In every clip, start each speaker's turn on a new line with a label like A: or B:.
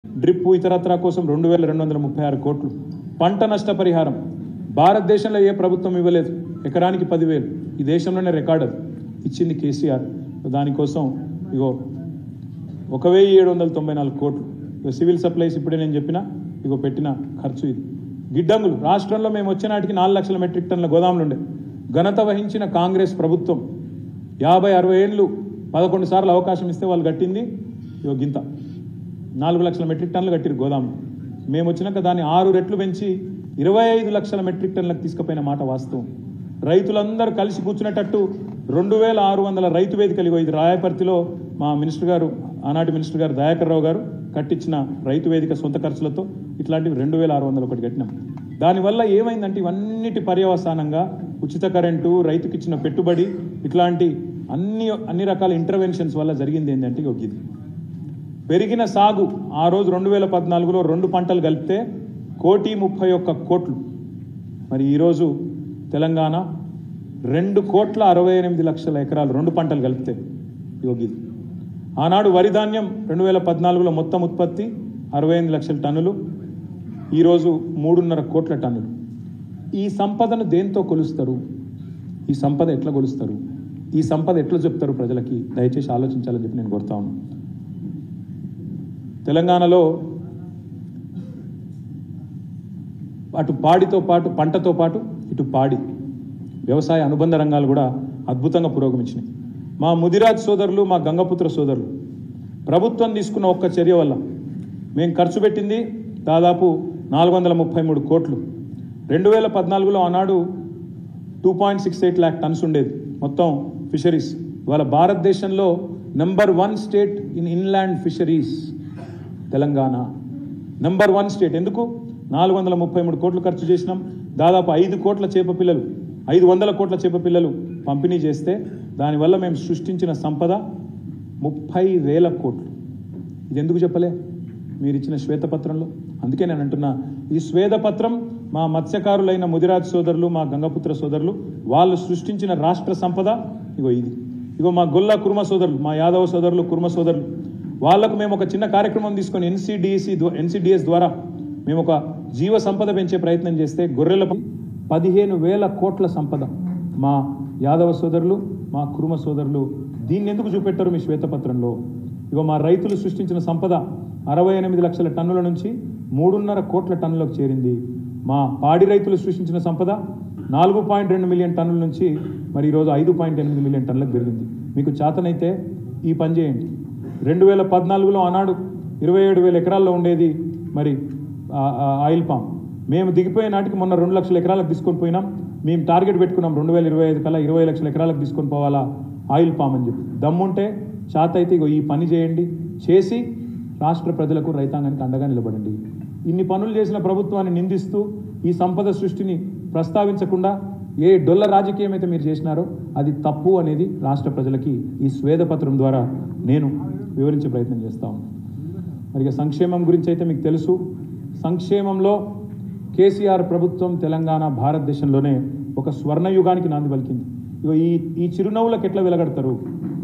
A: drip ఇతరత్రా కోసం రెండు వేల రెండు వందల ముప్పై ఆరు కోట్లు పంట నష్టపరిహారం భారతదేశంలో ఏ ప్రభుత్వం ఇవ్వలేదు ఎకరానికి పదివేలు ఈ దేశంలోనే రికార్డు అది ఇచ్చింది కేసీఆర్ దానికోసం ఇగో ఒక వెయ్యి ఏడు వందల తొంభై నాలుగు కోట్లు ఇగో సివిల్ సప్లైస్ ఇప్పుడే నేను చెప్పిన ఇగో పెట్టిన ఖర్చు ఇది గిడ్డంగులు రాష్ట్రంలో మేము వచ్చే నాటికి నాలుగు లక్షల మెట్రిక్ టన్నుల గోదాములు ఉండే ఘనత వహించిన కాంగ్రెస్ ప్రభుత్వం యాభై అరవై ఏళ్ళు పదకొండు సార్లు అవకాశం ఇస్తే వాళ్ళు కట్టింది ఇగో గింత నాలుగు లక్షల మెట్రిక్ టన్నులు కట్టిరు గోదాము మేము వచ్చినాక దాన్ని ఆరు రెట్లు పెంచి ఇరవై ఐదు లక్షల మెట్రిక్ టన్నులకు తీసుకుపోయిన మాట వాస్తవం రైతులందరూ కలిసి కూర్చునేటట్టు రెండు వేల ఆరు వందల రైతు వేదికలు ఇగో ఇది రాయపర్తిలో మా మినిస్టర్ గారు ఆనాటి మినిస్టర్ గారు దయాకర్ రావు గారు కట్టించిన రైతు వేదిక సొంత ఖర్చులతో ఇట్లాంటివి రెండు వేల ఆరు వందలు ఒకటి కట్టినాం దానివల్ల ఏమైందంటే ఇవన్నిటి పర్యవసానంగా ఉచిత కరెంటు రైతుకి ఇచ్చిన పెట్టుబడి ఇట్లాంటి అన్ని అన్ని రకాల ఇంటర్వెన్షన్స్ వల్ల జరిగింది ఏంటంటే ఇగో ఇది పెరిగిన సాగు ఆ రోజు రెండు వేల పద్నాలుగులో రెండు పంటలు కలిపితే కోటి ముప్పై ఒక్క కోట్లు మరి ఈరోజు తెలంగాణ రెండు కోట్ల అరవై ఎనిమిది లక్షల ఎకరాలు రెండు పంటలు కలిపితే యోగి ఆనాడు వరి ధాన్యం రెండు వేల పద్నాలుగులో మొత్తం ఉత్పత్తి అరవై ఎనిమిది లక్షల టన్నులు ఈరోజు మూడున్నర కోట్ల టన్నులు ఈ సంపదను దేంతో కొలుస్తారు ఈ సంపద ఎట్లా కొలుస్తారు ఈ సంపద ఎట్లా చెప్తారు ప్రజలకి దయచేసి ఆలోచించాలని చెప్పి నేను కోరుతా ఉన్నాను తెలంగాణలో అటు పాడితో పాటు పంటతో పాటు ఇటు పాడి వ్యవసాయ అనుబంధ రంగాలు కూడా అద్భుతంగా పురోగమించినాయి మా ముదిరాజ్ సోదరులు మా గంగపుత్ర సోదరులు ప్రభుత్వం తీసుకున్న ఒక్క చర్య వల్ల మేము ఖర్చు పెట్టింది దాదాపు నాలుగు వందల ముప్పై మూడు కోట్లు రెండు వేల పద్నాలుగులో ఆనాడు two point six eight lakh tonnes ఉండేది మొత్తం ఫిషరీస్ ఇవాళ భారతదేశంలో number one state in inland fisheries Telangana number one state ఎందుకు నాలుగు వందల ముప్పై మూడు కోట్లు ఖర్చు చేసినాం దాదాపు ఐదు కోట్ల చేప పిల్లలు ఐదు వందల కోట్ల చేప పిల్లలు పంపిణీ చేస్తే దానివల్ల మేము సృష్టించిన సంపద ముప్పై వేల కోట్లు ఇది ఎందుకు చెప్పలే మీరు ఇచ్చిన శ్వేతపత్రంలో అందుకే నేను అంటున్నా ఈ శ్వేతపత్రం మా మత్స్యకారులైన ముదిరాజ్ సోదరులు మా గంగపుత్ర సోదరులు వాళ్ళు సృష్టించిన రాష్ట్ర సంపద ఇగో ఇది ఇగో మా గొల్ల కుర్మ సోదరులు మా యాదవ సోదరులు కుర్మ సోదరులు వాళ్ళకు మేము ఒక చిన్న కార్యక్రమం తీసుకొని ఎన్సీడిఎసి ఎన్సీడిఎస్ ద్వారా మేము ఒక జీవ సంపద పెంచే ప్రయత్నం చేస్తే గొర్రెల పదిహేను వేల కోట్ల సంపద మా యాదవ సోదరులు మా కురుమ సోదరులు దీన్ని ఎందుకు చూపెట్టారు మీ శ్వేతపత్రంలో ఇగో మా రైతులు సృష్టించిన సంపద అరవై ఎనిమిది లక్షల టన్నుల నుంచి మూడున్నర కోట్ల టన్నులకు చేరింది మా పాడి రైతులు సృష్టించిన సంపద నాలుగు పాయింట్ రెండు మిలియన్ టన్నుల నుంచి మరి ఈరోజు ఐదు పాయింట్ ఎనిమిది మిలియన్ టన్నులకు పెరిగింది మీకు చేతనైతే ఈ పని చేయండి రెండు వేల పద్నాలుగులో ఆనాడు ఇరవై ఏడు వేల ఎకరాల్లో ఉండేది మరి ఆ- ఆ ఆయిల్ పామ్ మేము దిగిపోయే నాటికి మొన్న రెండు లక్షల ఎకరాలకు తీసుకొని పోయినాం మేము టార్గెట్ పెట్టుకున్నాం రెండు వేల ఇరవై ఐదు కల్లా ఇరవై లక్షల ఎకరాలకు తీసుకొని పోవాలా ఆయిల్ పామ్ అని చెప్పి దమ్ముంటే చేత అయితే ఇగో ఈ పని చేయండి చేసి రాష్ట్ర ప్రజలకు రైతాంగానికి అండగా నిలబడండి ఇన్ని పనులు చేసిన ప్రభుత్వాన్ని నిందిస్తూ ఈ సంపద సృష్టిని ప్రస్తావించకుండా ఏ డొల్ల రాజకీయం అయితే మీరు చేసినారో అది తప్పు అనేది రాష్ట్ర ప్రజలకి ఈ స్వేదపత్రం ద్వారా నేను వివరించే ప్రయత్నం చేస్తా ఉన్నాను మరి ఇక సంక్షేమం గురించి అయితే మీకు తెలుసు సంక్షేమంలో కేసీఆర్ ప్రభుత్వం తెలంగాణ భారతదేశంలోనే ఒక స్వర్ణయుగానికి నాంది పలికింది ఇగో ఈ ఈ చిరునవ్వులకు ఎట్లా వెలగడతారు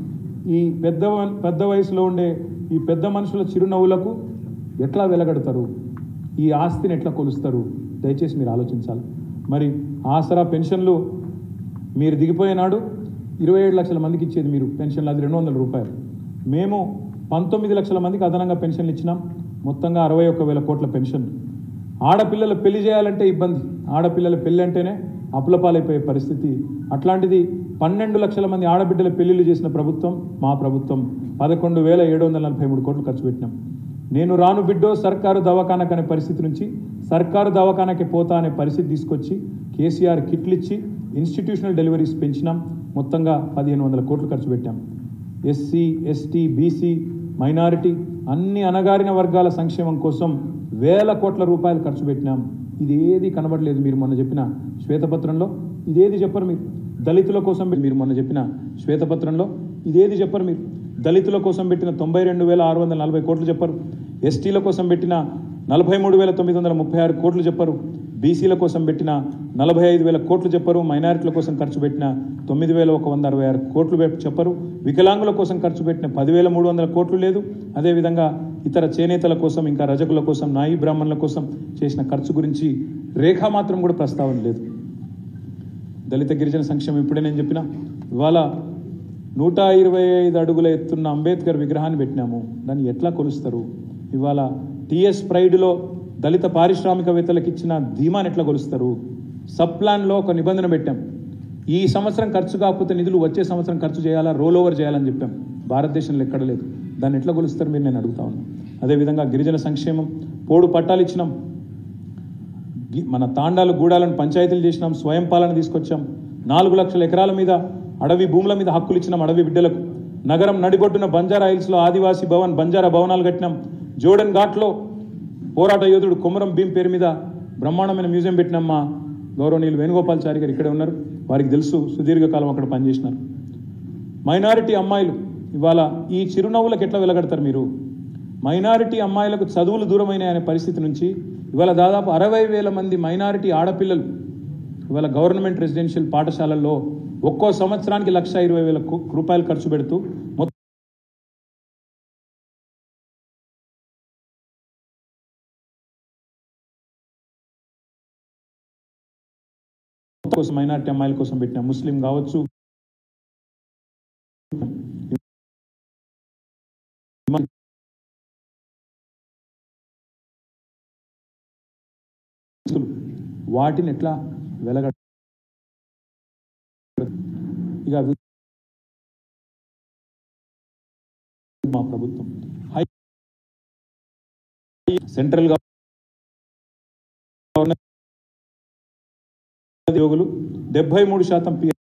A: ఈ పెద్ద వ- పెద్ద వయసులో ఉండే ఈ పెద్ద మనుషుల చిరునవ్వులకు ఎట్లా వెలగడతారు ఈ ఆస్తిని ఎట్లా కొలుస్తారు దయచేసి మీరు ఆలోచించాలి మరి ఆసరా పెన్షన్లు మీరు దిగిపోయినాడు ఇరవై ఏడు లక్షల మందికి ఇచ్చేది మీరు పెన్షన్లు అది రెండు వందల రూపాయలు మేము పంతొమ్మిది లక్షల మందికి అదనంగా పెన్షన్లు ఇచ్చినాం మొత్తంగా అరవై ఒక్క వేల కోట్ల పెన్షన్ ఆడపిల్లలు పెళ్లి చేయాలంటే ఇబ్బంది ఆడపిల్లల పెళ్లి అంటేనే అప్పులపాలైపోయే పరిస్థితి అట్లాంటిది పన్నెండు లక్షల మంది ఆడబిడ్డల పెళ్లిళ్ళు చేసిన ప్రభుత్వం మా ప్రభుత్వం పదకొండు వేల ఏడు వందల నలభై మూడు కోట్లు ఖర్చు పెట్టినాం నేను రాను బిడ్డో సర్కారు దవాఖానకు అనే పరిస్థితి నుంచి సర్కారు దవాఖానకి పోతా అనే పరిస్థితి తీసుకొచ్చి కేసీఆర్ కిట్లు ఇచ్చి ఇన్స్టిట్యూషనల్ డెలివరీస్ పెంచినాం మొత్తంగా పదిహేను వందల కోట్లు ఖర్చు పెట్టాం ఎస్సీ ఎస్టీ బీసీ మైనారిటీ అన్ని అణగారిన వర్గాల సంక్షేమం కోసం వేల కోట్ల రూపాయలు ఖర్చు పెట్టినాం ఇది ఏది కనబడలేదు మీరు మొన్న చెప్పిన శ్వేతపత్రంలో ఇదేది చెప్పరు మీరు దళితుల కోసం మీరు మొన్న చెప్పిన శ్వేతపత్రంలో ఇదేది చెప్పరు మీరు దళితుల కోసం పెట్టిన తొంభై రెండు వేల ఆరు వందల నలభై కోట్లు చెప్పరు ఎస్టీల కోసం పెట్టిన నలభై మూడు వేల తొమ్మిది వందల ముప్పై ఆరు కోట్లు చెప్పరు బీసీల కోసం పెట్టిన నలభై ఐదు వేల కోట్లు చెప్పరు మైనారిటీల కోసం ఖర్చు పెట్టిన తొమ్మిది వేల ఒక వంద అరవై ఆరు కోట్లు పె- చెప్పరు వికలాంగుల కోసం ఖర్చు పెట్టిన పదివేల మూడు వందల కోట్లు లేదు అదేవిధంగా ఇతర చేనేతల కోసం ఇంకా రజకుల కోసం నాయి బ్రాహ్మణుల కోసం చేసిన ఖర్చు గురించి రేఖా మాత్రం కూడా ప్రస్తావన లేదు దళిత గిరిజన సంక్షేమం ఇప్పుడే నేను చెప్పిన ఇవాళ నూట ఇరవై ఐదు అడుగుల ఎత్తున్న అంబేద్కర్ విగ్రహాన్ని పెట్టినాము దాన్ని ఎట్లా కొలుస్తారు ఇవాళ టిఎస్ ప్రైడ్లో దళిత పారిశ్రామికవేత్తలకు ఇచ్చిన ధీమాని ఎట్లా కొలుస్తారు సబ్ ప్లాన్లో ఒక నిబంధన పెట్టాం ఈ సంవత్సరం ఖర్చు కాకపోతే నిధులు వచ్చే సంవత్సరం ఖర్చు చేయాలా రోల్ ఓవర్ చేయాలని చెప్పాం భారతదేశంలో ఎక్కడ లేదు దాన్ని ఎట్లా కొలుస్తారు మీరు నేను అడుగుతా ఉన్నాను అదేవిధంగా గిరిజన సంక్షేమం పోడు పట్టాలు ఇచ్చినాం గి- మన తాండాలు గూడాలను పంచాయతీలు చేసినాం స్వయం పాలన తీసుకొచ్చాం నాలుగు లక్షల ఎకరాల మీద అడవి భూముల మీద హక్కులు ఇచ్చినాం అడవి బిడ్డలకు నగరం నడిబొట్టున బంజారా హిల్స్లో ఆదివాసీ భవన్ బంజారా భవనాలు కట్టినాం జోడెన్ ఘాట్లో పోరాట యోధుడు కొమరం భీం పేరు మీద బ్రహ్మాండమైన మ్యూజియం పెట్టినాం మా గౌరవనీయులు వేణుగోపాల్చారి గారు ఇక్కడే ఉన్నారు వారికి తెలుసు సుదీర్ఘకాలం అక్కడ పనిచేసినారు మైనారిటీ అమ్మాయిలు ఇవాళ ఈ చిరునవ్వులకు ఎట్లా వెలగడతారు మీరు మైనారిటీ అమ్మాయిలకు చదువులు దూరమైన అనే పరిస్థితి నుంచి ఇవాళ దాదాపు అరవై వేల మంది మైనారిటీ ఆడపిల్లలు ఇవాళ గవర్నమెంట్ రెసిడెన్షియల్ పాఠశాలల్లో ఒక్కో సంవత్సరానికి లక్ష ఇరవై వేల కు- రూపాయలు ఖర్చు పెడుతూ మొత్తం కోసం మైనారిటీ అమ్మాయిల కోసం పెట్టిన ముస్లిం కావచ్చు వాటిని ఎట్లా వెలగ ఇక అవి మా ప్రభుత్వం హై సెంట్రల్ గవర్నమెంట్ ఉద్యోగులు డెబ్బై మూడు శాతం పి